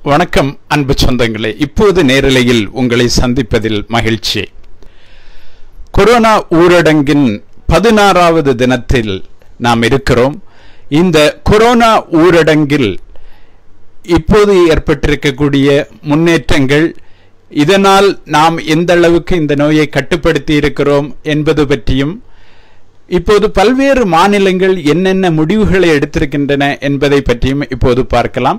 வணக்கம் அன்பு சொந்தங்களே இப்போது நேரலையில் உங்களை சந்திப்பதில் மகிழ்ச்சி கொரோனா ஊரடங்கின் பதினாறாவது தினத்தில் நாம் இருக்கிறோம் இந்த கொரோனா ஊரடங்கில் இப்போது ஏற்பட்டிருக்கக்கூடிய முன்னேற்றங்கள் இதனால் நாம் எந்த அளவுக்கு இந்த நோயை கட்டுப்படுத்தி இருக்கிறோம் என்பது பற்றியும் இப்போது பல்வேறு மாநிலங்கள் என்னென்ன முடிவுகளை எடுத்திருக்கின்றன என்பதை பற்றியும் இப்போது பார்க்கலாம்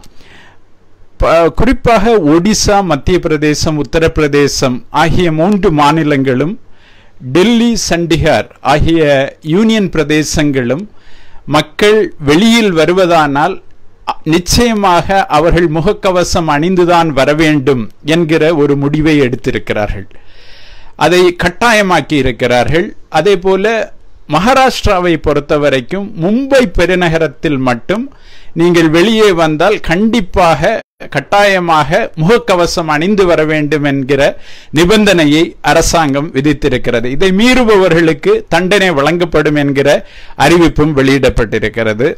ப- குறிப்பாக ஒடிசா மத்திய பிரதேசம் உத்தரப்பிரதேசம் ஆகிய மூன்று மாநிலங்களும் டெல்லி சண்டிகார் ஆகிய யூனியன் பிரதேசங்களும் மக்கள் வெளியில் வருவதானால் அ- நிச்சயமாக அவர்கள் முகக்கவசம் அணிந்துதான் வர வேண்டும் என்கிற ஒரு முடிவை எடுத்திருக்கிறார்கள் அதை கட்டாயமாக்கி இருக்கிறார்கள் அதே போல மகாராஷ்டிராவை பொறுத்தவரைக்கும் மும்பை பெருநகரத்தில் மட்டும் நீங்கள் வெளியே வந்தால் கண்டிப்பாக கட்டாயமாக முகக்கவசம் அணிந்து வர வேண்டும் என்கிற நிபந்தனையை அரசாங்கம் விதித்திருக்கிறது இதை மீறுபவர்களுக்கு தண்டனை வழங்கப்படும் என்கிற அறிவிப்பும் வெளியிடப்பட்டிருக்கிறது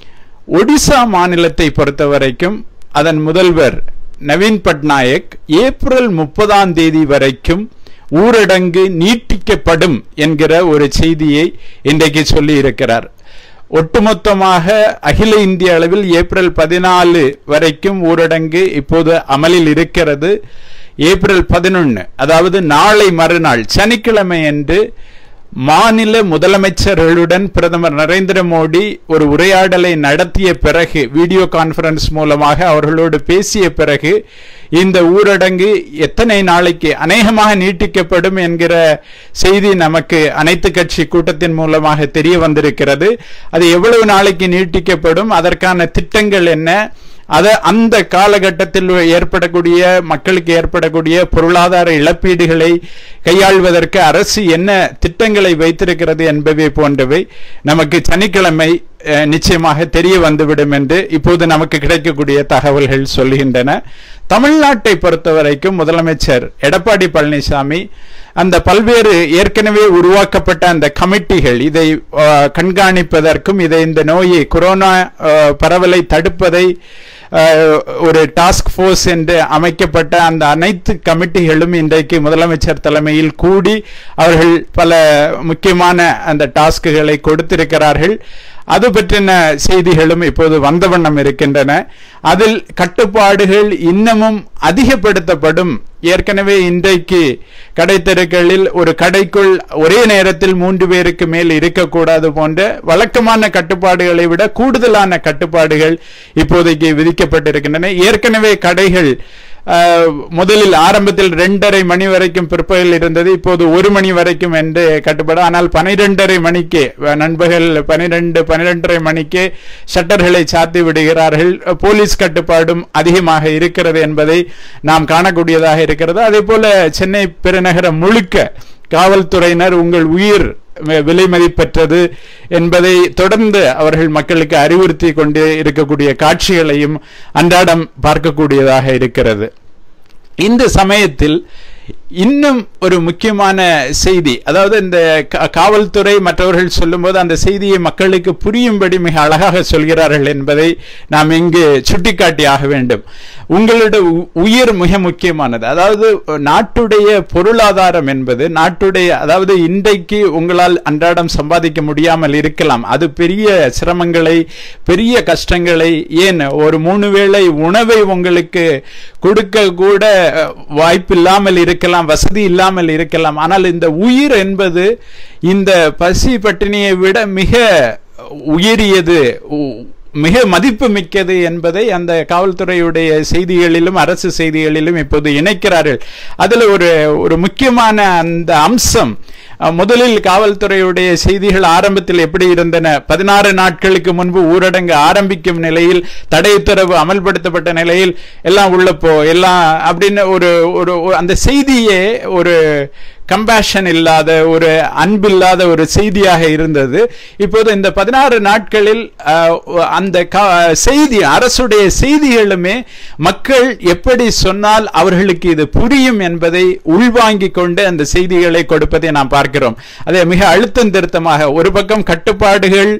ஒடிசா மாநிலத்தை பொறுத்தவரைக்கும் அதன் முதல்வர் நவீன் பட்நாயக் ஏப்ரல் முப்பதாம் தேதி வரைக்கும் ஊரடங்கு நீட்டிக்கப்படும் என்கிற ஒரு செய்தியை இன்றைக்கு சொல்லி இருக்கிறார் ஒட்டுமொத்தமாக அகில இந்திய அளவில் ஏப்ரல் பதினாலு வரைக்கும் ஊரடங்கு இப்போது அமலில் இருக்கிறது ஏப்ரல் பதினொன்று அதாவது நாளை மறுநாள் சனிக்கிழமை அன்று மாநில முதலமைச்சர்களுடன் பிரதமர் நரேந்திர மோடி ஒரு உரையாடலை நடத்திய பிறகு வீடியோ கான்ஃபரன்ஸ் மூலமாக அவர்களோடு பேசிய பிறகு இந்த ஊரடங்கு எத்தனை நாளைக்கு அநேகமாக நீட்டிக்கப்படும் என்கிற செய்தி நமக்கு அனைத்து கட்சி கூட்டத்தின் மூலமாக தெரிய வந்திருக்கிறது அது எவ்வளவு நாளைக்கு நீட்டிக்கப்படும் அதற்கான திட்டங்கள் என்ன அத அந்த காலகட்டத்தில் ஏற்படக்கூடிய மக்களுக்கு ஏற்படக்கூடிய பொருளாதார இழப்பீடுகளை கையாள்வதற்கு அரசு என்ன திட்டங்களை வைத்திருக்கிறது என்பவை போன்றவை நமக்கு சனிக்கிழமை அஹ், நிச்சயமாக தெரிய வந்துவிடும் என்று இப்போது நமக்கு கிடைக்கக்கூடிய தகவல்கள் சொல்லுகின்றன தமிழ்நாட்டை பொறுத்தவரைக்கும் முதலமைச்சர் எடப்பாடி பழனிசாமி அந்த பல்வேறு ஏற்கனவே உருவாக்கப்பட்ட அந்த கமிட்டிகள் இதை அஹ், கண்காணிப்பதற்கும் இதை இந்த நோயை கொரோனா அஹ், பரவலை தடுப்பதை அஹ், ஒரு டாஸ்க் ஃபோர்ஸ் என்று அமைக்கப்பட்ட அந்த அனைத்து கமிட்டிகளும் இன்றைக்கு முதலமைச்சர் தலைமையில் கூடி அவர்கள் பல முக்கியமான அந்த டாஸ்க்குகளை கொடுத்திருக்கிறார்கள் அது பற்றின செய்திகளும் இப்போது வந்த வண்ணம் இருக்கின்றன அதில் கட்டுப்பாடுகள் இன்னமும் அதிகப்படுத்தப்படும் ஏற்கனவே இன்றைக்கு கடை தெருக்களில் ஒரு கடைக்குள் ஒரே நேரத்தில் மூன்று பேருக்கு மேல் இருக்கக்கூடாது போன்ற வழக்கமான கட்டுப்பாடுகளை விட கூடுதலான கட்டுப்பாடுகள் இப்போதைக்கு விதிக்கப்பட்டிருக்கின்றன ஏற்கனவே கடைகள் அஹ், முதலில் ஆரம்பத்தில் ரெண்டரை மணி வரைக்கும் பிற்பகல் இருந்தது இப்போது ஒரு மணி வரைக்கும் என்று கட்டுப்பாடு ஆனால் பனிரெண்டரை மணிக்கு அஹ், நண்பகல் பனிரெண்டு பனிரெண்டரை மணிக்கு ஷட்டர்களை சாத்தி விடுகிறார்கள் அஹ், போலீஸ் கட்டுப்பாடும் அதிகமாக இருக்கிறது என்பதை நாம் காணக்கூடியதாக இருக்கிறது அதே போல சென்னை பெருநகரம் முழுக்க காவல்துறையினர் உங்கள் உயிர் வி- விலை மதிப்பற்றது என்பதை தொடர்ந்து அவர்கள் மக்களுக்கு அறிவுறுத்தி கொண்டு இருக்கக்கூடிய காட்சிகளையும் அன்றாடம் பார்க்கக்கூடியதாக இருக்கிறது இந்த சமயத்தில் இன்னும் ஒரு முக்கியமான செய்தி அதாவது இந்த கா- காவல்துறை மற்றவர்கள் சொல்லும்போது அந்த செய்தியை மக்களுக்கு புரியும்படி மிக அழகாக சொல்கிறார்கள் என்பதை நாம் இங்கு சுட்டிக்காட்டி ஆக வேண்டும் உங்களோட உ- உயிர் மிக முக்கியமானது அதாவது நாட்டுடைய பொருளாதாரம் என்பது நாட்டுடைய அதாவது இன்றைக்கு உங்களால் அன்றாடம் சம்பாதிக்க முடியாமல் இருக்கலாம் அது பெரிய சிரமங்களை பெரிய கஷ்டங்களை ஏன் ஒரு மூணு வேளை உணவை உங்களுக்கு கொடுக்க கூட அஹ், வாய்ப்பில்லாமல் இருக்கலாம் வசதி இல்லாமல் இருக்கலாம் ஆனால் இந்த உயிர் என்பது இந்த பசி பட்டினியை விட மிக உயரியது உ- மிக மதிப்பு மிக்கது என்பதை அந்த காவல்துறையுடைய செய்திகளிலும் அரசு செய்திகளிலும் இப்போது இணைக்கிறார்கள் அதுல ஒரு ஒரு முக்கியமான அந்த அம்சம் அஹ், முதலில் காவல்துறையுடைய செய்திகள் ஆரம்பத்தில் எப்படி இருந்தன பதினாறு நாட்களுக்கு முன்பு ஊரடங்கு ஆரம்பிக்கும் நிலையில் தடை உத்தரவு அமல்படுத்தப்பட்ட நிலையில் எல்லாம் உள்ள போ எல்லாம் அப்படின்னு ஒரு ஒரு ஒரு- அந்த செய்தியே ஒரு கம்பேஷன் இல்லாத ஒரு அன்பில்லாத ஒரு செய்தியாக இருந்தது இப்போது இந்த பதினாறு நாட்களில் அஹ், அந்த கா- செய்தி அரசுடைய செய்திகளுமே மக்கள் எப்படி சொன்னால் அவர்களுக்கு இது புரியும் என்பதை உள்வாங்கிக் கொண்டு அந்த செய்திகளை கொடுப்பதை நாம் பார்க்கிறோம் அதை மிக அழுத்தம் திருத்தமாக ஒரு பக்கம் கட்டுப்பாடுகள்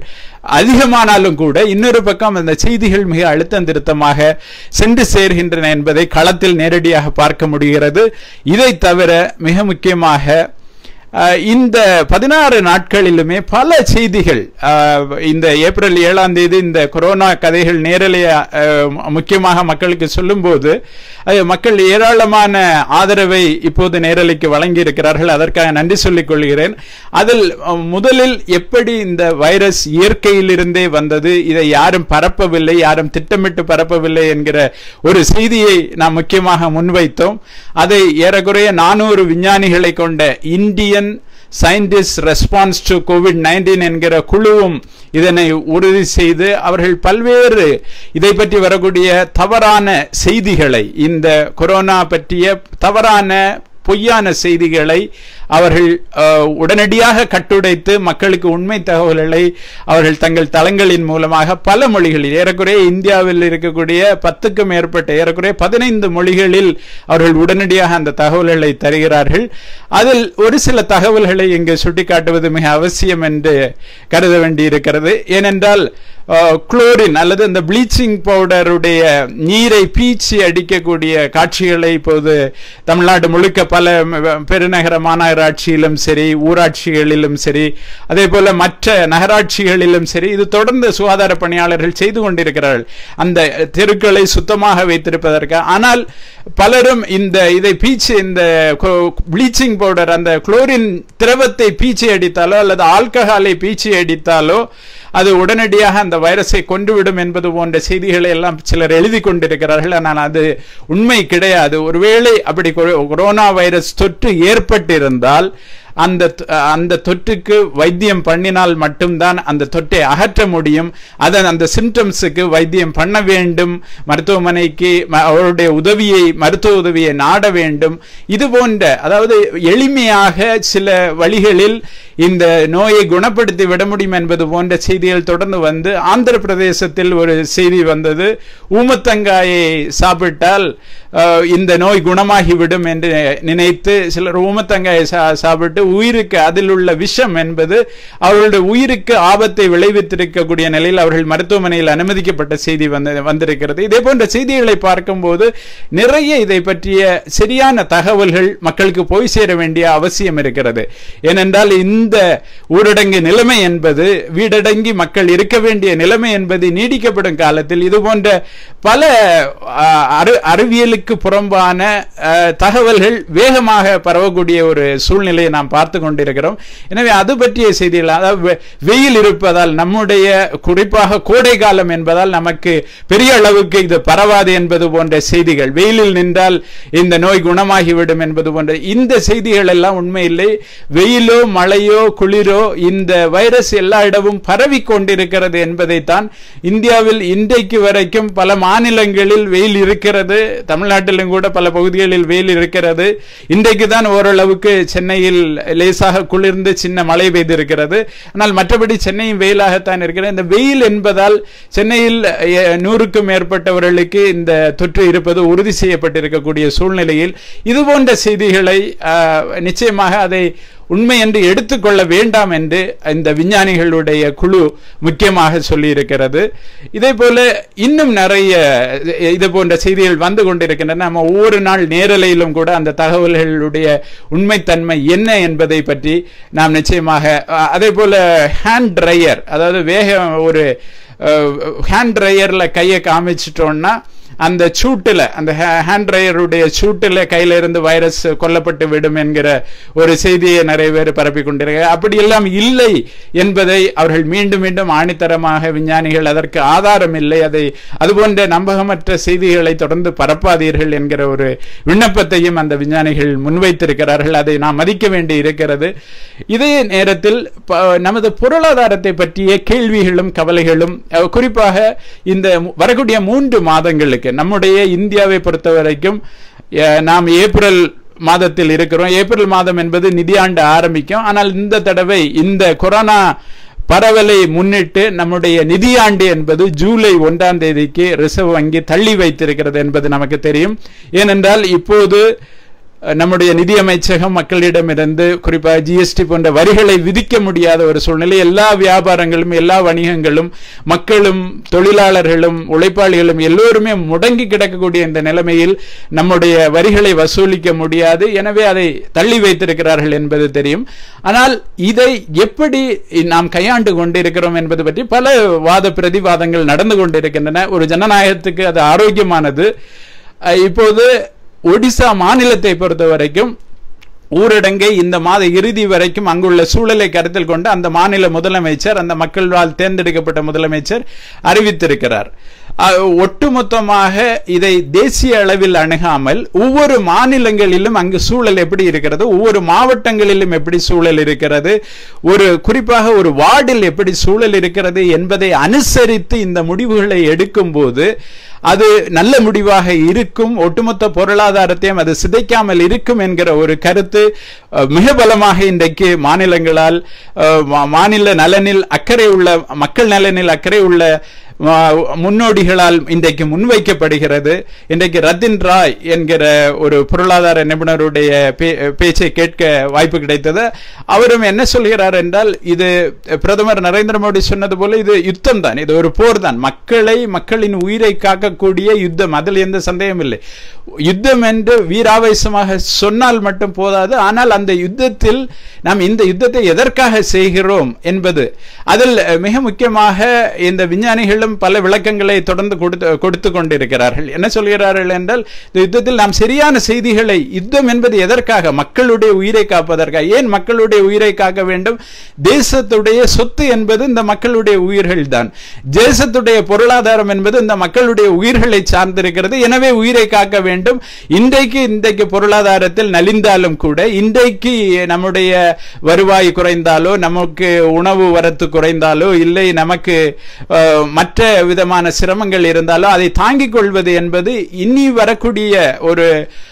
அதிகமானாலும் கூட இன்னொரு பக்கம் அந்த செய்திகள் மிக அழுத்தம் திருத்தமாக சென்று சேர்கின்றன என்பதை களத்தில் நேரடியாக பார்க்க முடிகிறது இதை தவிர மிக முக்கியமாக அஹ், இந்த பதினாறு நாட்களிலுமே பல செய்திகள் அஹ், இந்த ஏப்ரல் ஏழாம் தேதி இந்த கொரோனா கதைகள் நேரலைய அஹ், முக்கியமாக மக்களுக்கு சொல்லும்போது அது மக்கள் ஏராளமான ஆதரவை இப்போது நேரலைக்கு வழங்கி இருக்கிறார்கள் அதற்காக நன்றி சொல்லிக் கொள்கிறேன் அதில் அஹ், முதலில் எப்படி இந்த வைரஸ் இயற்கையிலிருந்தே வந்தது இதை யாரும் பரப்பவில்லை யாரும் திட்டமிட்டு பரப்பவில்லை என்கிற ஒரு செய்தியை நாம் முக்கியமாக முன்வைத்தோம் அதை ஏறக்குறைய நானூறு விஞ்ஞானிகளை கொண்ட Indian scientist response to COVID nineteen என்கிற குழுவும் இதனை உறுதி செய்து அவர்கள் பல்வேறு இதை பற்றி வரக்கூடிய தவறான செய்திகளை இந்த கொரோனா பற்றிய தவறான பொய்யான செய்திகளை அவர்கள் அஹ், உடனடியாக கட்டுடைத்து மக்களுக்கு உண்மை தகவல்களை அவர்கள் தங்கள் தளங்களின் மூலமாக பல மொழிகளில் ஏறக்குறைய இந்தியாவில் இருக்கக்கூடிய பத்துக்கும் மேற்பட்ட ஏறக்குறைய பதினைந்து மொழிகளில் அவர்கள் உடனடியாக அந்த தகவல்களை தருகிறார்கள் அதில் ஒரு சில தகவல்களை இங்கு சுட்டிக்காட்டுவது மிக அவசியம் என்று கருத வேண்டியிருக்கிறது ஏனென்றால் அஹ், குளோரின் அல்லது அந்த ப்ளீச்சிங் பவுடருடைய நீரை பீச்சி அடிக்கக்கூடிய காட்சிகளை இப்போது தமிழ்நாடு முழுக்க பல ம- பெருநகர மாநகராட்சியிலும் சரி ஊராட்சிகளிலும் சரி அதே போல மற்ற நகராட்சிகளிலும் சரி இது தொடர்ந்து சுகாதார பணியாளர்கள் செய்து கொண்டிருக்கிறார்கள் அந்த தெருக்களை சுத்தமாக வைத்திருப்பதற்கு ஆனால் பலரும் இந்த இதை பீச்சு இந்த ப்ளீச்சிங் பவுடர் அந்த குளோரின் திரவத்தை பீச்சி அடித்தாலோ அல்லது ஆல்கஹாலை பீச்சி அடித்தாலோ அது உடனடியாக அந்த வைரஸை கொன்றுவிடும் என்பது போன்ற செய்திகளை எல்லாம் சிலர் எழுதி கொண்டிருக்கிறார்கள் ஆனால் அது உண்மை கிடையாது ஒருவேளை அப்படி கொ- கொரோனா வைரஸ் தொற்று ஏற்பட்டிருந்தால் அந்த த- அந்த தொற்றுக்கு வைத்தியம் பண்ணினால் மட்டும்தான் அந்த தொற்றை அகற்ற முடியும் அதன் அந்த சிம்டம்ஸுக்கு வைத்தியம் பண்ண வேண்டும் மருத்துவமனைக்கு ம- அவருடைய உதவியை மருத்துவ உதவியை நாட வேண்டும் இது போன்ற அதாவது எளிமையாக சில வழிகளில் இந்த நோயை குணப்படுத்தி விட முடியும் என்பது போன்ற செய்திகள் தொடர்ந்து வந்து ஆந்திர பிரதேசத்தில் ஒரு செய்தி வந்தது ஊமத்தங்காயை சாப்பிட்டால் அஹ், இந்த நோய் குணமாகிவிடும் என்று நினைத்து சிலர் ஊமத்தங்காயை சா- சாப்பிட்டு உயிருக்கு அதில் உள்ள விஷம் என்பது அவர்களுடைய உயிருக்கு ஆபத்தை விளைவித்திருக்கக்கூடிய நிலையில் அவர்கள் மருத்துவமனையில் அனுமதிக்கப்பட்ட செய்தி வந்து வந்திருக்கிறது இதே போன்ற செய்திகளை பார்க்கும்போது நிறைய இதை பற்றிய சரியான தகவல்கள் மக்களுக்கு போய் சேர வேண்டிய அவசியம் இருக்கிறது ஏனென்றால் இந்த ஊரடங்கு நிலைமை என்பது வீடடங்கி மக்கள் இருக்க வேண்டிய நிலைமை என்பது நீடிக்கப்படும் காலத்தில் இது போன்ற பல ஆ, அறி- அறிவியலுக்கு புறம்பான ஆ, தகவல்கள் வேகமாக பரவக்கூடிய ஒரு சூழ்நிலையை நாம் பார்த்து கொண்டிருக்கிறோம் எனவே அது பற்றிய செய்திகள் அதாவது வெ- வெயில் இருப்பதால் நம்முடைய குறிப்பாக கோடை காலம் என்பதால் நமக்கு பெரிய அளவுக்கு இது பரவாது என்பது போன்ற செய்திகள் வெயிலில் நின்றால் இந்த நோய் குணமாகிவிடும் என்பது போன்ற இந்த செய்திகள் எல்லாம் உண்மையில்லை வெயிலோ மழையோ குளிரோ இந்த வைரஸ் எல்லா இடமும் பரவி கொண்டிருக்கிறது என்பதைத்தான் இந்தியாவில் இன்றைக்கு வரைக்கும் பல மாநிலங்களில் வெயில் இருக்கிறது தமிழ்நாட்டிலும் கூட பல பகுதிகளில் வெயில் இருக்கிறது இன்றைக்கு தான் ஓரளவுக்கு சென்னையில் லேசாக குளிர்ந்து சின்ன மழை பெய்திருக்கிறது ஆனால் மற்றபடி சென்னையும் வெயிலாகத்தான் இருக்கிறது இந்த வெயில் என்பதால் சென்னையில் அஹ், நூறுக்கும் மேற்பட்டவர்களுக்கு இந்த தொற்று இருப்பது உறுதி செய்யப்பட்டிருக்கக்கூடிய சூழ்நிலையில் இது போன்ற செய்திகளை அஹ், நிச்சயமாக அதை உண்மை என்று எடுத்துக்கொள்ள வேண்டாம் என்று இந்த விஞ்ஞானிகளுடைய குழு முக்கியமாக சொல்லியிருக்கிறது இதே போல இன்னும் நிறைய இது போன்ற செய்திகள் வந்து கொண்டிருக்கின்றன நம்ம ஒவ்வொரு நாள் நேரலையிலும் கூட அந்த தகவல்களுடைய உண்மைத்தன்மை என்ன என்பதை பற்றி நாம் நிச்சயமாக அஹ், அதே போல ஹேண்ட் ட்ரையர் அதாவது வேக ஒரு ஹேண்ட் ட்ரையர்ல கையை காமிச்சிட்டோம்னா அந்த சூட்டில் அந்த ஹேண்ட் ட்ரையருடைய சூட்டில் கையில இருந்து வைரஸ் கொல்லப்பட்டு விடும் என்கிற ஒரு செய்தியை நிறைய பேர் பரப்பி கொண்டிருக்க அப்படி எல்லாம் இல்லை என்பதை அவர்கள் மீண்டும் மீண்டும் ஆணித்தரமாக விஞ்ஞானிகள் அதற்கு ஆதாரம் இல்லை அதை அதுபோன்ற நம்பகமற்ற செய்திகளை தொடர்ந்து பரப்பாதீர்கள் என்கிற ஒரு விண்ணப்பத்தையும் அந்த விஞ்ஞானிகள் முன்வைத்திருக்கிறார்கள் அதை நாம் மதிக்க வேண்டி இருக்கிறது இதே நேரத்தில் ப- நமது பொருளாதாரத்தை பற்றிய கேள்விகளும் கவலைகளும் அஹ், குறிப்பாக இந்த மு- வரக்கூடிய மூன்று மாதங்களுக்கு நம்முடைய இந்தியாவை பொறுத்த வரைக்கும் அஹ், நாம் ஏப்ரல் மாதத்தில் இருக்கிறோம் ஏப்ரல் மாதம் என்பது நிதியாண்டு ஆரம்பிக்கும் ஆனால் இந்த தடவை இந்த கொரோனா பரவலை முன்னிட்டு நம்முடைய நிதியாண்டு என்பது ஜூலை ஒன்றாம் தேதிக்கு ரிசர்வ் வங்கி தள்ளி வைத்திருக்கிறது என்பது நமக்கு தெரியும் ஏனென்றால் இப்போது நம்முடைய நிதியமைச்சகம் மக்களிடமிருந்து குறிப்பாக ஜிஎஸ்டி போன்ற வரிகளை விதிக்க முடியாத ஒரு சூழ்நிலை எல்லா வியாபாரங்களும் எல்லா வணிகங்களும் மக்களும் தொழிலாளர்களும் உழைப்பாளிகளும் எல்லோருமே முடங்கி கிடக்கக்கூடிய இந்த நிலைமையில் நம்முடைய வரிகளை வசூலிக்க முடியாது எனவே அதை தள்ளி வைத்திருக்கிறார்கள் என்பது தெரியும் ஆனால் இதை எப்படி நாம் கையாண்டு கொண்டிருக்கிறோம் என்பது பற்றி பல வாத பிரதிவாதங்கள் நடந்து கொண்டிருக்கின்றன ஒரு ஜனநாயகத்துக்கு அது ஆரோக்கியமானது இப்போது ஒடிசா மாநிலத்தை பொறுத்த வரைக்கும் ஊரடங்கை இந்த மாத இறுதி வரைக்கும் அங்குள்ள சூழலை கருத்தில் கொண்டு அந்த மாநில முதலமைச்சர் அந்த மக்களால் தேர்ந்தெடுக்கப்பட்ட முதலமைச்சர் அறிவித்திருக்கிறார் ஒட்டுமொத்தமாக இதை தேசிய அளவில் அணுகாமல் ஒவ்வொரு மாநிலங்களிலும் அங்கு சூழல் எப்படி இருக்கிறது ஒவ்வொரு மாவட்டங்களிலும் எப்படி சூழல் இருக்கிறது ஒரு குறிப்பாக ஒரு வார்டில் எப்படி சூழல் இருக்கிறது என்பதை அனுசரித்து இந்த முடிவுகளை எடுக்கும் போது அது நல்ல முடிவாக இருக்கும் ஒட்டுமொத்த பொருளாதாரத்தையும் அது சிதைக்காமல் இருக்கும் என்கிற ஒரு கருத்து மிக பலமாக இன்றைக்கு மாநிலங்களால் மாநில நலனில் அக்கறை உள்ள மக்கள் நலனில் அக்கறை உள்ள முன்னோடிகளால் இன்றைக்கு முன்வைக்கப்படுகிறது இன்றைக்கு ரத்தின் ராய் என்கிற ஒரு பொருளாதார நிபுணருடைய பேச்சை கேட்க வாய்ப்பு கிடைத்தது அவரும் என்ன சொல்கிறார் என்றால் இது பிரதமர் நரேந்திர மோடி சொன்னது போல இது யுத்தம் தான் இது ஒரு போர் தான் மக்களை மக்களின் உயிரை காக்கக்கூடிய யுத்தம் அதில் எந்த சந்தேகம் இல்லை யுத்தம் என்று வீராவேசமாக சொன்னால் மட்டும் போதாது ஆனால் அந்த யுத்தத்தில் நாம் இந்த யுத்தத்தை எதற்காக செய்கிறோம் என்பது அதில் மிக முக்கியமாக இந்த விஞ்ஞானிகள் அவர்களும் பல விளக்கங்களை தொடர்ந்து கொடுத்து கொடுத்து கொண்டிருக்கிறார்கள் என்ன சொல்கிறார்கள் என்றால் இந்த யுத்தத்தில் நாம் சரியான செய்திகளை யுத்தம் என்பது எதற்காக மக்களுடைய உயிரை காப்பதற்காக ஏன் மக்களுடைய உயிரை காக்க வேண்டும் தேசத்துடைய சொத்து என்பது இந்த மக்களுடைய உயிர்கள் தான் தேசத்துடைய பொருளாதாரம் என்பது இந்த மக்களுடைய உயிர்களை சார்ந்திருக்கிறது எனவே உயிரை காக்க வேண்டும் இன்றைக்கு இன்றைக்கு பொருளாதாரத்தில் நலிந்தாலும் கூட இன்றைக்கு நம்முடைய வருவாய் குறைந்தாலோ நமக்கு உணவு வரத்து குறைந்தாலோ இல்லை நமக்கு மற்ற விதமான சிரமங்கள் இருந்தாலும் அதை தாங்கிக் கொள்வது என்பது இனி வரக்கூடிய ஒரு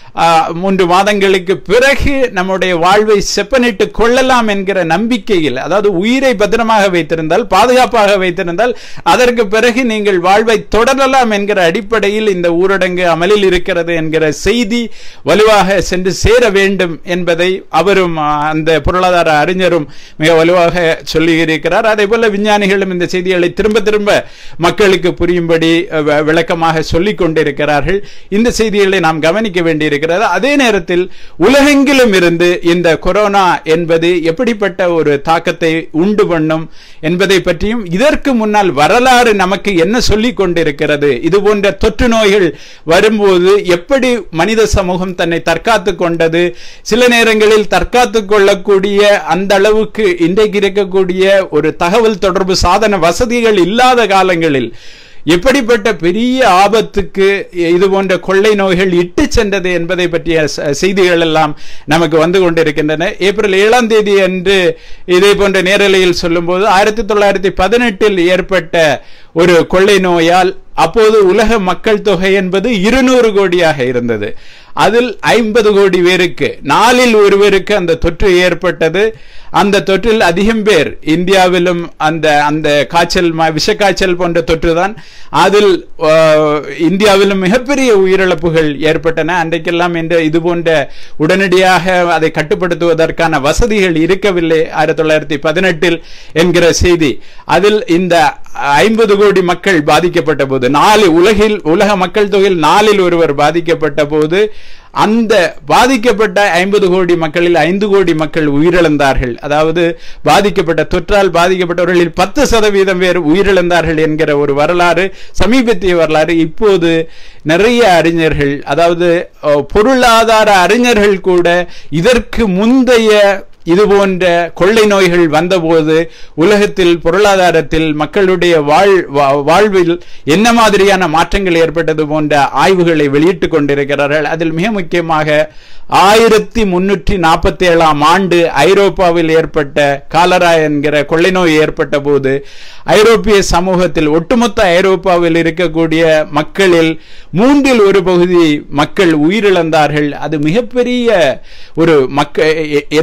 மூன்று மாதங்களுக்கு பிறகு நம்முடைய வாழ்வை செப்பனிட்டு கொள்ளலாம் என்கிற நம்பிக்கையில் அதாவது உயிரை பத்திரமாக வைத்திருந்தால் பாதுகாப்பாக வைத்திருந்தால் அதற்கு பிறகு நீங்கள் வாழ்வை தொடரலாம் என்கிற அடிப்படையில் இந்த ஊரடங்கு அமலில் இருக்கிறது என்கிற செய்தி வலுவாக சென்று சேர வேண்டும் என்பதை அவரும் அந்த பொருளாதார அறிஞரும் மிக வலுவாக சொல்லியிருக்கிறார் அதே போல விஞ்ஞானிகளும் இந்த செய்திகளை திரும்ப திரும்ப மக்களுக்கு புரியும்படி விளக்கமாக சொல்லிக் கொண்டிருக்கிறார்கள் இந்த செய்திகளை நாம் கவனிக்க வேண்டியிருக்கிறது அதே நேரத்தில் உலகெங்கிலும் இருந்து இந்த கொரோனா என்பது எப்படிப்பட்ட ஒரு தாக்கத்தை உண்டு பண்ணும் என்பதை பற்றியும் இதற்கு முன்னால் வரலாறு நமக்கு என்ன சொல்லிக் கொண்டிருக்கிறது இது போன்ற தொற்று நோய்கள் வரும்போது எப்படி மனித சமூகம் தன்னை தற்காத்து கொண்டது சில நேரங்களில் தற்காத்து கொள்ளக்கூடிய அந்த அளவுக்கு இன்றைக்கு இருக்கக்கூடிய ஒரு தகவல் தொடர்பு சாதன வசதிகள் இல்லாத காலங்களில் எப்படிப்பட்ட பெரிய ஆபத்துக்கு இது போன்ற கொள்ளை நோய்கள் இட்டு சென்றது என்பதை பற்றிய செய்திகள் எல்லாம் நமக்கு வந்து கொண்டிருக்கின்றன ஏப்ரல் ஏழாம் தேதி அன்று இதே போன்ற நேரலையில் சொல்லும்போது ஆயிரத்தி தொள்ளாயிரத்தி பதினெட்டில் ஏற்பட்ட ஒரு கொள்ளை நோயால் அப்போது உலக மக்கள் தொகை என்பது இருநூறு கோடியாக இருந்தது அதில் ஐம்பது கோடி பேருக்கு நாலில் ஒருவருக்கு அந்த தொற்று ஏற்பட்டது அந்த தொற்றில் அதிகம் பேர் இந்தியாவிலும் அந்த அந்த காய்ச்சல் விஷக்காய்ச்சல் போன்ற தொற்று தான் அதில் இந்தியாவிலும் மிகப்பெரிய உயிரிழப்புகள் ஏற்பட்டன அன்றைக்கெல்லாம் இந்த இது போன்ற உடனடியாக அதை கட்டுப்படுத்துவதற்கான வசதிகள் இருக்கவில்லை ஆயிரத்தி தொள்ளாயிரத்தி பதினெட்டில் என்கிற செய்தி அதில் இந்த ஐம்பது கோடி மக்கள் பாதிக்கப்பட்ட போது நாலு உலகில் உலக மக்கள் தொகையில் நாலில் ஒருவர் பாதிக்கப்பட்ட போது அந்த பாதிக்கப்பட்ட ஐம்பது கோடி மக்களில் ஐந்து கோடி மக்கள் உயிரிழந்தார்கள் அதாவது பாதிக்கப்பட்ட தொற்றால் பாதிக்கப்பட்டவர்களில் பத்து சதவீதம் பேர் உயிரிழந்தார்கள் என்கிற ஒரு வரலாறு சமீபத்திய வரலாறு இப்போது நிறைய அறிஞர்கள் அதாவது பொருளாதார அறிஞர்கள் கூட இதற்கு முந்தைய இது போன்ற கொள்ளை நோய்கள் வந்தபோது உலகத்தில் பொருளாதாரத்தில் மக்களுடைய வாழ் வாழ்வில் என்ன மாதிரியான மாற்றங்கள் ஏற்பட்டது போன்ற ஆய்வுகளை வெளியிட்டுக் கொண்டிருக்கிறார்கள் அதில் மிக முக்கியமாக ஆயிரத்தி முன்னூற்றி நாற்பத்தி ஏழாம் ஆண்டு ஐரோப்பாவில் ஏற்பட்ட காலரா என்கிற கொள்ளை நோய் ஏற்பட்ட போது ஐரோப்பிய சமூகத்தில் ஒட்டுமொத்த ஐரோப்பாவில் இருக்கக்கூடிய மக்களில் மூன்றில் ஒரு பகுதி மக்கள் உயிரிழந்தார்கள் அது மிகப்பெரிய ஒரு மக்க எந்த அளவுக்கு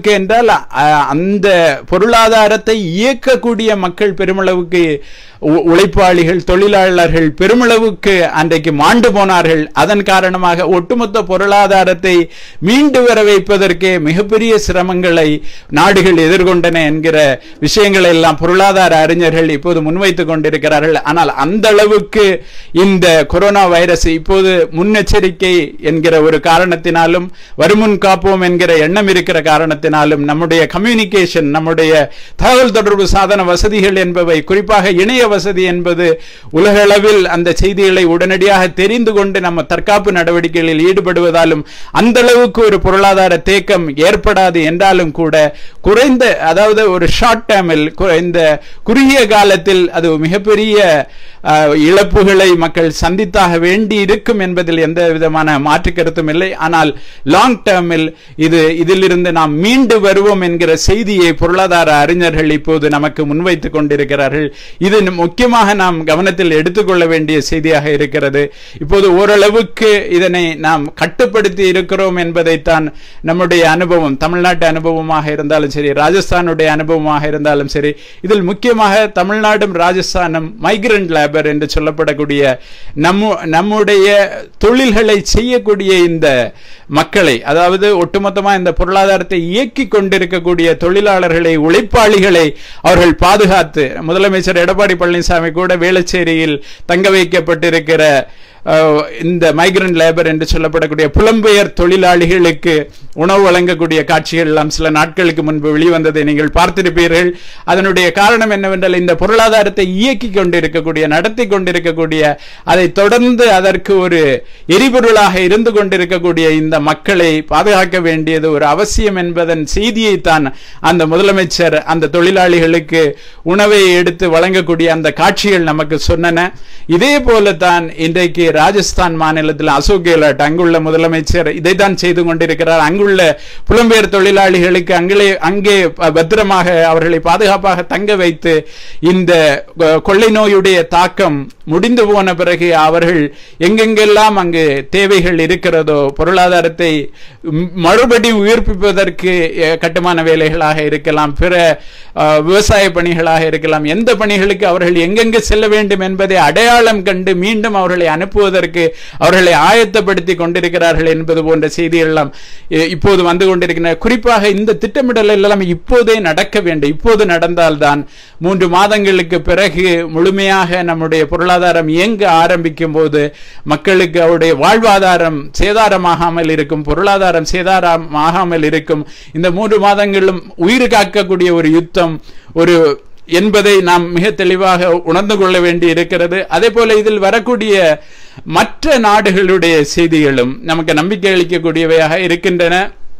பெருமளவுக்கு என்றால் அ- அந்த பொருளாதாரத்தை இயக்கக்கூடிய மக்கள் பெருமளவுக்கு உ- உழைப்பாளிகள் தொழிலாளர்கள் பெருமளவுக்கு அன்றைக்கு மாண்டு போனார்கள் அதன் காரணமாக ஒட்டுமொத்த பொருளாதாரத்தை மீண்டு வர வைப்பதற்கே மிகப்பெரிய சிரமங்களை நாடுகள் எதிர்கொண்டன என்கிற விஷயங்களை எல்லாம் பொருளாதார அறிஞர்கள் இப்போது முன்வைத்துக் கொண்டிருக்கிறார்கள் ஆனால் அந்த அளவுக்கு இந்த கொரோனா வைரஸ் இப்போது முன்னெச்சரிக்கை என்கிற ஒரு காரணத்தினாலும் வருமுன் காப்போம் என்கிற எண்ணம் இருக்கிற காரணத்தினாலும் நம்முடைய கம்யூனிகேஷன் நம்முடைய தகவல் தொடர்பு சாதன வசதிகள் என்பவை குறிப்பாக இணைய வசதி என்பது உலகளவில் அந்த செய்திகளை உடனடியாக தெரிந்து கொண்டு நம்ம தற்காப்பு நடவடிக்கைகளில் ஈடுபடுவதாலும் அந்த அளவுக்கு ஒரு பொருளாதார தேக்கம் ஏற்படாது என்றாலும் கூட குறைந்த அதாவது ஒரு ஷார்ட் டேமில் இந்த குறுகிய காலத்தில் அது மிகப்பெரிய அஹ், இழப்புகளை மக்கள் சந்தித்தாக வேண்டி இருக்கும் என்பதில் எந்த விதமான மாற்று கருத்தும் இல்லை ஆனால் லாங் டேர்மில் இது இதிலிருந்து நாம் மீண்டு வருவோம் என்கிற செய்தியை பொருளாதார அறிஞர்கள் இப்போது நமக்கு முன்வைத்துக் கொண்டிருக்கிறார்கள் இது முக்கியமாக நாம் கவனத்தில் எடுத்துக்கொள்ள வேண்டிய செய்தியாக இருக்கிறது இப்போது ஓரளவுக்கு இதனை நாம் கட்டுப்படுத்தி இருக்கிறோம் என்பதைத்தான் நம்முடைய அனுபவம் தமிழ்நாட்டு அனுபவமாக இருந்தாலும் சரி ராஜஸ்தானுடைய அனுபவமாக இருந்தாலும் சரி இதில் முக்கியமாக தமிழ்நாடும் ராஜஸ்தானும் மைக்ரண்ட் லேபர் என்று சொல்லப்படக்கூடிய நம்ம நம்முடைய தொழில்களை செய்யக்கூடிய இந்த மக்களை அதாவது ஒட்டுமொத்தமா இந்த பொருளாதாரத்தை இயக்கி கொண்டிருக்கக்கூடிய தொழிலாளர்களை உழைப்பாளிகளை அவர்கள் பாதுகாத்து முதலமைச்சர் எடப்பாடி பழனிசாமி கூட வேளச்சேரியில் தங்க வைக்கப்பட்டிருக்கிற அஹ், இந்த மைக்ரண்ட் லேபர் என்று சொல்லப்படக்கூடிய புலம்பெயர் தொழிலாளிகளுக்கு உணவு வழங்கக்கூடிய காட்சிகள் எல்லாம் சில நாட்களுக்கு முன்பு வெளிவந்ததை நீங்கள் பார்த்திருப்பீர்கள் அதனுடைய காரணம் என்னவென்றால் இந்த பொருளாதாரத்தை இயக்கி கொண்டிருக்கக்கூடிய நடத்தி கொண்டிருக்கக்கூடிய அதை தொடர்ந்து அதற்கு ஒரு எரிபொருளாக இருந்து கொண்டிருக்கக்கூடிய இந்த மக்களை பாதுகாக்க வேண்டியது ஒரு அவசியம் என்பதன் செய்தியை தான் அந்த முதலமைச்சர் அந்த தொழிலாளிகளுக்கு உணவை எடுத்து வழங்கக்கூடிய அந்த காட்சிகள் நமக்கு சொன்னன இதே போலத்தான் இன்றைக்கு ராஜஸ்தான் மாநிலத்தில் அசோக் கெலோட் அங்குள்ள முதலமைச்சர் இதைத்தான் செய்து கொண்டிருக்கிறார் அங்குள்ள புலம்பெயர் தொழிலாளிகளுக்கு அங்கே அங்கே ப- பத்திரமாக அவர்களை பாதுகாப்பாக தங்க வைத்து இந்த கொ- கொள்ளை நோயுடைய தாக்கம் முடிந்து போன பிறகு அவர்கள் எங்கெங்கெல்லாம் அங்கு தேவைகள் இருக்கிறதோ பொருளாதாரத்தை ம், மறுபடியும் உயிர்ப்பிப்பதற்கு அஹ், கட்டுமான வேலைகளாக இருக்கலாம் பிற அஹ், விவசாய பணிகளாக இருக்கலாம் எந்த பணிகளுக்கு அவர்கள் எங்கெங்கு செல்ல வேண்டும் என்பதை அடையாளம் கண்டு மீண்டும் அவர்களை அனுப்புவதற்கு அவர்களை ஆயத்தப்படுத்தி கொண்டிருக்கிறார்கள் என்பது போன்ற செய்திகள் எல்லாம் இ- இப்போது வந்து கொண்டிருக்கின்றன குறிப்பாக இந்த திட்டமிடல் எல்லாம் இப்போதே நடக்க வேண்டும் இப்போது நடந்தால்தான் மூன்று மாதங்களுக்கு பிறகு முழுமையாக நம்முடைய பொருளாதாரம் இயங்க ஆரம்பிக்கும் போது மக்களுக்கு அவருடைய வாழ்வாதாரம் சேதாரமாகாமல் இருக்கும் பொருளாதாரம் சேதாரமாகாமல் இருக்கும் இந்த மூன்று மாதங்களும் உயிர் காக்கக்கூடிய ஒரு யுத்தம் ஒரு என்பதை நாம் மிக தெளிவாக உணர்ந்து கொள்ள வேண்டி இருக்கிறது அதே போல இதில் வரக்கூடிய மற்ற நாடுகளுடைய செய்திகளும் நமக்கு நம்பிக்கை அளிக்கக்கூடியவையாக இருக்கின்றன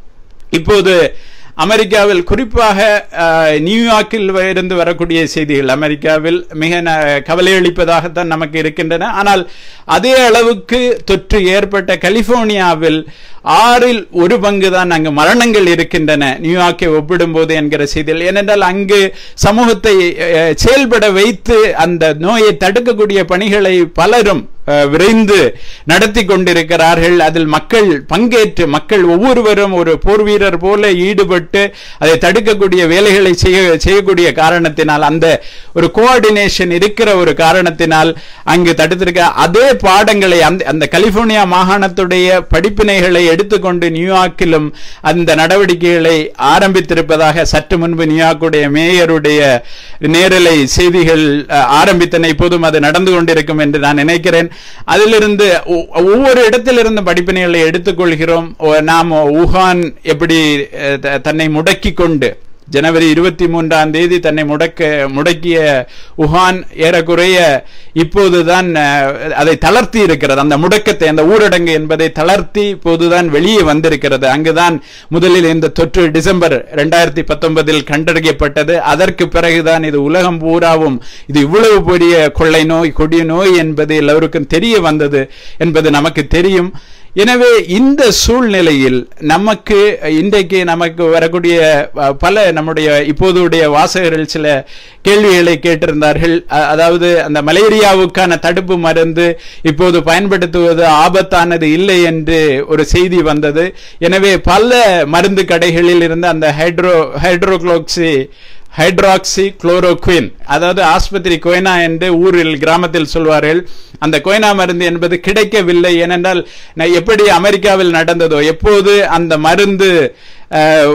இப்போது அமெரிக்காவில் குறிப்பாக அஹ், நியூயார்க்கில் இருந்து வரக்கூடிய செய்திகள் அமெரிக்காவில் மிக ந- கவலையளிப்பதாகத்தான் நமக்கு இருக்கின்றன ஆனால் அதே அளவுக்கு தொற்று ஏற்பட்ட கலிபோர்னியாவில் ஆறில் ஒரு பங்கு தான் அங்கு மரணங்கள் இருக்கின்றன நியூயார்க்கை ஒப்பிடும்போது என்கிற செய்திகள் ஏனென்றால் அங்கு சமூகத்தை அஹ், செயல்பட வைத்து அந்த நோயை தடுக்கக்கூடிய பணிகளை பலரும் அஹ், விரைந்து நடத்தி கொண்டிருக்கிறார்கள் அதில் மக்கள் பங்கேற்று மக்கள் ஒவ்வொருவரும் ஒரு போர் வீரர் போல ஈடுபட்டு அதை தடுக்கக்கூடிய வேலைகளை செய்ய செய்யக்கூடிய காரணத்தினால் அந்த ஒரு கோஆர்டினேஷன் இருக்கிற ஒரு காரணத்தினால் அங்கு தடுத்திருக்க அதே பாடங்களை அந்த அந்த கலிபோர்னியா மாகாணத்துடைய படிப்பினைகளை எடுத்துக்கொண்டு நியூயார்க்கிலும் அந்த நடவடிக்கைகளை ஆரம்பித்திருப்பதாக சற்று முன்பு நியூயார்க்குடைய மேயருடைய நேரலை செய்திகள் அஹ், ஆரம்பித்தன இப்போதும் அது நடந்து கொண்டிருக்கும் என்று நான் நினைக்கிறேன் அதிலிருந்து ஒ- ஒவ்வொரு இடத்திலிருந்து படிப்பினைகளை எடுத்துக்கொள்கிறோம் ஒ- நாம் ஊகான் எப்படி அஹ், த- தன்னை முடக்கிக் கொண்டு ஜனவரி இருபத்தி மூன்றாம் தேதி தன்னை முடக்க முடக்கிய உஹான் ஏறக்குறைய இப்போதுதான் அஹ், அதை தளர்த்தி இருக்கிறது அந்த முடக்கத்தை அந்த ஊரடங்கு என்பதை தளர்த்தி இப்போதுதான் வெளியே வந்திருக்கிறது அங்குதான் முதலில் இந்த தொற்று டிசம்பர் இரண்டாயிரத்தி பத்தொன்பதில் கண்டறியப்பட்டது அதற்கு பிறகுதான் இது உலகம் பூராவும் இது இவ்வளவு பெரிய கொள்ளை நோய் கொடிய நோய் என்பது எல்லோருக்கும் தெரிய வந்தது என்பது நமக்கு தெரியும் எனவே இந்த சூழ்நிலையில் நமக்கு இன்றைக்கு நமக்கு வரக்கூடிய அஹ், பல நம்முடைய இப்போதுடைய வாசகர்கள் சில கேள்விகளை கேட்டிருந்தார்கள் அ- அதாவது அந்த மலேரியாவுக்கான தடுப்பு மருந்து இப்போது பயன்படுத்துவது ஆபத்தானது இல்லை என்று ஒரு செய்தி வந்தது எனவே பல மருந்து கடைகளில் இருந்து அந்த ஹைட்ரோ ஹைட்ரோக்ளோக்சி ஹைட்ராக்சி குளோரோக்வின் அதாவது ஆஸ்பத்திரி கொய்னா என்று ஊரில் கிராமத்தில் சொல்வார்கள் அந்த கொய்னா மருந்து என்பது கிடைக்கவில்லை ஏனென்றால் ந- எப்படி அமெரிக்காவில் நடந்ததோ எப்போது அந்த மருந்து அஹ்,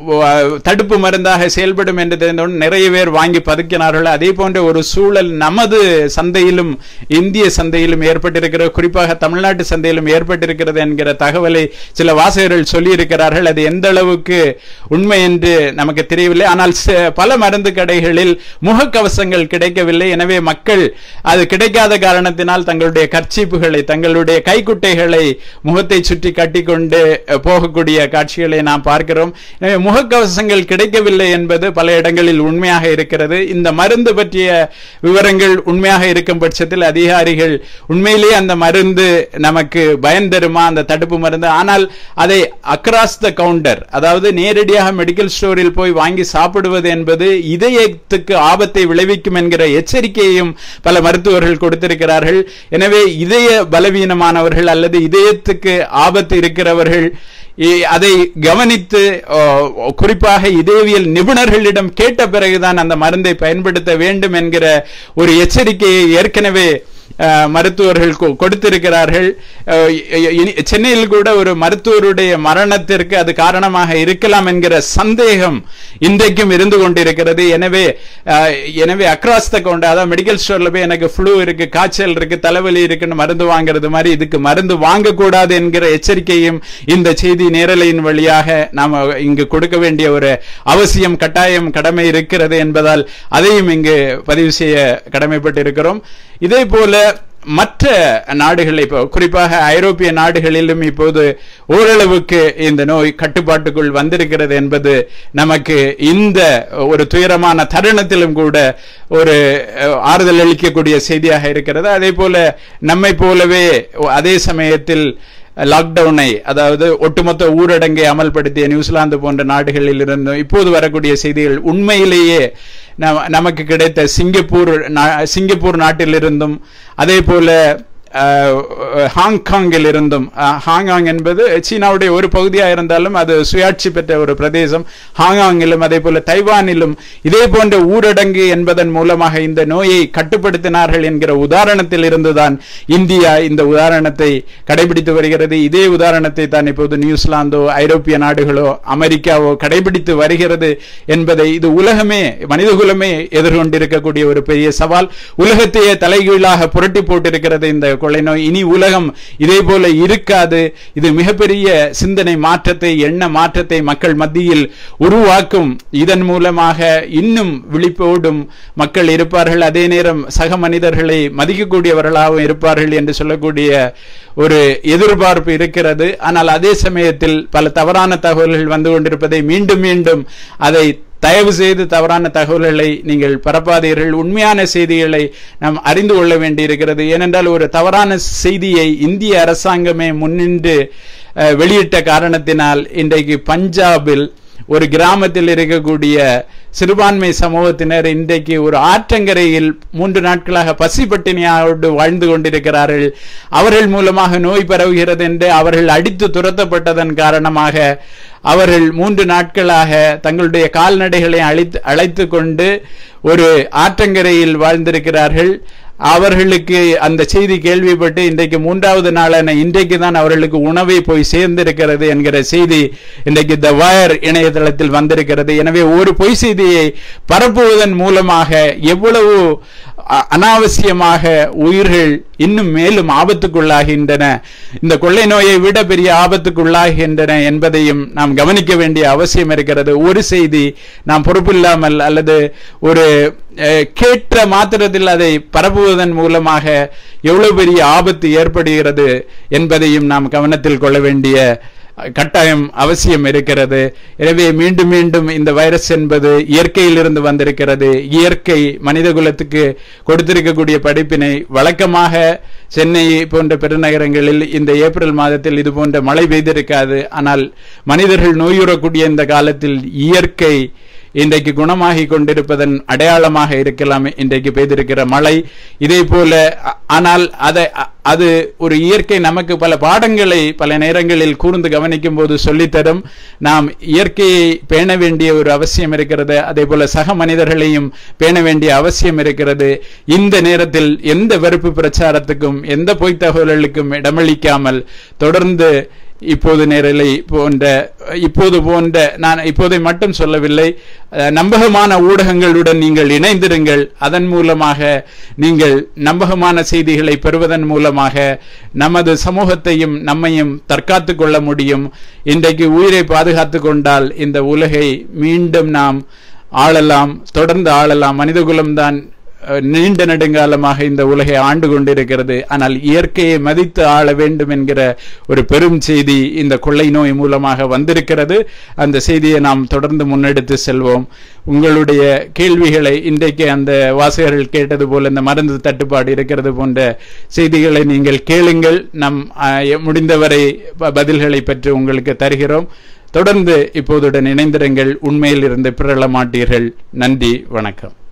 வ- தடுப்பு மருந்தாக செயல்படும் என்று தெரிந்தவுடன் நிறைய பேர் வாங்கி பதுக்கினார்கள் அதே போன்ற ஒரு சூழல் நமது சந்தையிலும் இந்திய சந்தையிலும் ஏற்பட்டிருக்கிறது குறிப்பாக தமிழ்நாட்டு சந்தையிலும் ஏற்பட்டிருக்கிறது என்கிற தகவலை சில வாசகர்கள் சொல்லியிருக்கிறார்கள் அது எந்த அளவுக்கு உண்மை என்று நமக்கு தெரியவில்லை ஆனால் ச- பல மருந்து கடைகளில் முகக்கவசங்கள் கிடைக்கவில்லை எனவே மக்கள் அது கிடைக்காத காரணத்தினால் தங்களுடைய கர்ச்சீப்புகளை தங்களுடைய கைக்குட்டைகளை முகத்தை சுற்றி கட்டிக்கொண்டு அஹ், போகக்கூடிய காட்சிகளை நாம் பார்க்கிறோம் எனவே முகக்கவசங்கள் கிடைக்கவில்லை என்பது பல இடங்களில் உண்மையாக இருக்கிறது இந்த மருந்து பற்றிய விவரங்கள் உண்மையாக இருக்கும் பட்சத்தில் அதிகாரிகள் உண்மையிலேயே அந்த மருந்து நமக்கு பயன் தருமா அந்த தடுப்பு மருந்து ஆனால் அதை அக்ராஸ் த கவுண்டர் அதாவது நேரடியாக மெடிக்கல் ஸ்டோரில் போய் வாங்கி சாப்பிடுவது என்பது இதயத்துக்கு ஆபத்தை விளைவிக்கும் என்கிற எச்சரிக்கையையும் பல மருத்துவர்கள் கொடுத்திருக்கிறார்கள் எனவே இதய பலவீனமானவர்கள் அல்லது இதயத்துக்கு ஆபத்து இருக்கிறவர்கள் இ- அதை கவனித்து ஓ, குறிப்பாக இதயவியல் நிபுணர்களிடம் கேட்ட பிறகுதான் அந்த மருந்தை பயன்படுத்த வேண்டும் என்கிற ஒரு எச்சரிக்கையை ஏற்கனவே அஹ், மருத்துவர்கள் கொ- கொடுத்திருக்கிறார்கள் அஹ், இ- இனி- சென்னையில் கூட ஒரு மருத்துவருடைய மரணத்திற்கு அது காரணமாக இருக்கலாம் என்கிற சந்தேகம் இன்றைக்கும் இருந்து கொண்டிருக்கிறது எனவே அஹ், எனவே அக்ராஸ் த கவுண்ட் அதாவது மெடிக்கல் ஸ்டோர்ல போய் எனக்கு ஃப்ளூ இருக்கு காய்ச்சல் இருக்கு தலைவலி இருக்குன்னு மருந்து வாங்குறது மாதிரி இதுக்கு மருந்து வாங்கக்கூடாது என்கிற எச்சரிக்கையும் இந்த செய்தி நேரலையின் வழியாக நாம இங்கு கொடுக்க வேண்டிய ஒரு அவசியம் கட்டாயம் கடமை இருக்கிறது என்பதால் அதையும் இங்கு பதிவு செய்ய கடமைப்பட்டிருக்கிறோம் இதே போல மற்ற நாடுகள் இப்போ குறிப்பாக ஐரோப்பிய நாடுகளிலும் இப்போது ஓரளவுக்கு இந்த நோய் கட்டுப்பாட்டுக்குள் வந்திருக்கிறது என்பது நமக்கு இந்த ஒரு துயரமான தருணத்திலும் கூட ஒரு அஹ், ஆறுதல் அளிக்கக்கூடிய செய்தியாக இருக்கிறது அதே போல நம்மை போலவே அதே சமயத்தில் லாக்டவுனை அதாவது ஒட்டுமொத்த ஊரடங்கை அமல்படுத்திய நியூசிலாந்து போன்ற நாடுகளில் இருந்தும் இப்போது வரக்கூடிய செய்திகள் உண்மையிலேயே நம- நமக்கு கிடைத்த சிங்கப்பூர் நா- சிங்கப்பூர் நாட்டிலிருந்தும் அதே போல அஹ், ஹாங்காங்கில் இருந்தும் அஹ், ஹாங்காங் என்பது சீனாவுடைய ஒரு பகுதியாக இருந்தாலும் அது சுயாட்சி பெற்ற ஒரு பிரதேசம் ஹாங்காங்கிலும் அதே போல தைவானிலும் இதே போன்ற ஊரடங்கு என்பதன் மூலமாக இந்த நோயை கட்டுப்படுத்தினார்கள் என்கிற உதாரணத்தில் இருந்துதான் இந்தியா இந்த உதாரணத்தை கடைபிடித்து வருகிறது இதே உதாரணத்தை தான் இப்போது நியூசிலாந்தோ ஐரோப்பிய நாடுகளோ அமெரிக்காவோ கடைபிடித்து வருகிறது என்பதை இது உலகமே மனிதகுலமே எதிர்கொண்டிருக்கக்கூடிய ஒரு பெரிய சவால் உலகத்தையே தலைகீழாக புரட்டி போட்டிருக்கிறது இந்த கொள்ளை நோய் இனி உலகம் இதே போல இருக்காது இது மிகப்பெரிய சிந்தனை மாற்றத்தை எண்ண மாற்றத்தை மக்கள் மத்தியில் உருவாக்கும் இதன் மூலமாக இன்னும் விழிப்போடும் மக்கள் இருப்பார்கள் அதே நேரம் சக மனிதர்களை மதிக்கக்கூடியவர்களாகவும் இருப்பார்கள் என்று சொல்லக்கூடிய ஒரு எதிர்பார்ப்பு இருக்கிறது ஆனால் அதே சமயத்தில் பல தவறான தகவல்கள் வந்து கொண்டிருப்பதை மீண்டும் மீண்டும் அதை தயவு செய்து தவறான தகவல்களை நீங்கள் பரப்பாதீர்கள் உண்மையான செய்திகளை நாம் அறிந்து கொள்ள வேண்டியிருக்கிறது ஏனென்றால் ஒரு தவறான செய்தியை இந்திய அரசாங்கமே முன்னின்று அஹ், வெளியிட்ட காரணத்தினால் இன்றைக்கு பஞ்சாபில் ஒரு கிராமத்தில் இருக்கக்கூடிய சிறுபான்மை சமூகத்தினர் இன்றைக்கு ஒரு ஆற்றங்கரையில் மூன்று நாட்களாக பசி பட்டினியோடு வாழ்ந்து கொண்டிருக்கிறார்கள் அவர்கள் மூலமாக நோய் பரவுகிறது என்று அவர்கள் அடித்து துரத்தப்பட்டதன் காரணமாக அவர்கள் மூன்று நாட்களாக தங்களுடைய கால்நடைகளை அழைத்து அழைத்து கொண்டு ஒரு ஆற்றங்கரையில் வாழ்ந்திருக்கிறார்கள் அவர்களுக்கு அந்த செய்தி கேள்விப்பட்டு இன்றைக்கு மூன்றாவது நாளான இன்றைக்கு தான் அவர்களுக்கு உணவை போய் சேர்ந்திருக்கிறது என்கிற செய்தி இன்றைக்கு த வயர் இணையதளத்தில் வந்திருக்கிறது எனவே ஒரு பொய் செய்தியை பரப்புவதன் மூலமாக எவ்வளவு அ- அனாவசியமாக உயிர்கள் இன்னும் மேலும் ஆபத்துக்குள்ளாகின்றன இந்த கொள்ளை நோயை விட பெரிய ஆபத்துக்குள்ளாகின்றன என்பதையும் நாம் கவனிக்க வேண்டிய அவசியம் இருக்கிறது ஒரு செய்தி நாம் பொறுப்பில்லாமல் அல்லது ஒரு அஹ், கேட்ட மாத்திரத்தில் அதை பரப்புவதன் மூலமாக எவ்வளவு பெரிய ஆபத்து ஏற்படுகிறது என்பதையும் நாம் கவனத்தில் கொள்ள வேண்டிய கட்டாயம் அவசியம் இருக்கிறது எனவே மீண்டும் மீண்டும் இந்த வைரஸ் என்பது இயற்கையிலிருந்து வந்திருக்கிறது இயற்கை மனித குலத்துக்கு கொடுத்திருக்கக்கூடிய படிப்பினை வழக்கமாக சென்னை போன்ற பெருநகரங்களில் இந்த ஏப்ரல் மாதத்தில் இது போன்ற மழை பெய்திருக்காது ஆனால் மனிதர்கள் நோயுறக்கூடிய இந்த காலத்தில் இயற்கை இன்றைக்கு குணமாகி கொண்டிருப்பதன் அடையாளமாக இருக்கலாம் இன்றைக்கு பெய்திருக்கிற மழை இதே போல அ- ஆனால் அதை அ- அது ஒரு இயற்கை நமக்கு பல பாடங்களை பல நேரங்களில் கூர்ந்து கவனிக்கும் போது சொல்லித்தரும் நாம் இயற்கையை பேண வேண்டிய ஒரு அவசியம் இருக்கிறது அதே போல சக மனிதர்களையும் பேண வேண்டிய அவசியம் இருக்கிறது இந்த நேரத்தில் எந்த வெறுப்பு பிரச்சாரத்துக்கும் எந்த பொய்த் தகவல்களுக்கும் இடமளிக்காமல் தொடர்ந்து இப்போது நேரலை போன்ற இப்போது போன்ற நான் இப்போதை மட்டும் சொல்லவில்லை அஹ், நம்பகமான ஊடகங்களுடன் நீங்கள் இணைந்திருங்கள் அதன் மூலமாக நீங்கள் நம்பகமான செய்திகளை பெறுவதன் மூலமாக நமது சமூகத்தையும் நம்மையும் தற்காத்துக் கொள்ள முடியும் இன்றைக்கு உயிரை பாதுகாத்துக் கொண்டால் இந்த உலகை மீண்டும் நாம் ஆளலாம் தொடர்ந்து ஆளலாம் மனிதகுலம்தான் அஹ், நீண்ட நெடுங்காலமாக இந்த உலகை ஆண்டு கொண்டிருக்கிறது ஆனால் இயற்கையை மதித்து ஆள வேண்டும் என்கிற ஒரு பெரும் செய்தி இந்த கொள்ளை நோய் மூலமாக வந்திருக்கிறது அந்த செய்தியை நாம் தொடர்ந்து முன்னெடுத்து செல்வோம் உங்களுடைய கேள்விகளை இன்றைக்கு அந்த வாசகர்கள் கேட்டது போல இந்த மருந்து தட்டுப்பாடு இருக்கிறது போன்ற செய்திகளை நீங்கள் கேளுங்கள் நம் அஹ், முடிந்தவரை ப- பதில்களை பெற்று உங்களுக்கு தருகிறோம் தொடர்ந்து இப்போதுடன் இணைந்திருங்கள் உண்மையில் இருந்து பிறழ மாட்டீர்கள் நன்றி வணக்கம்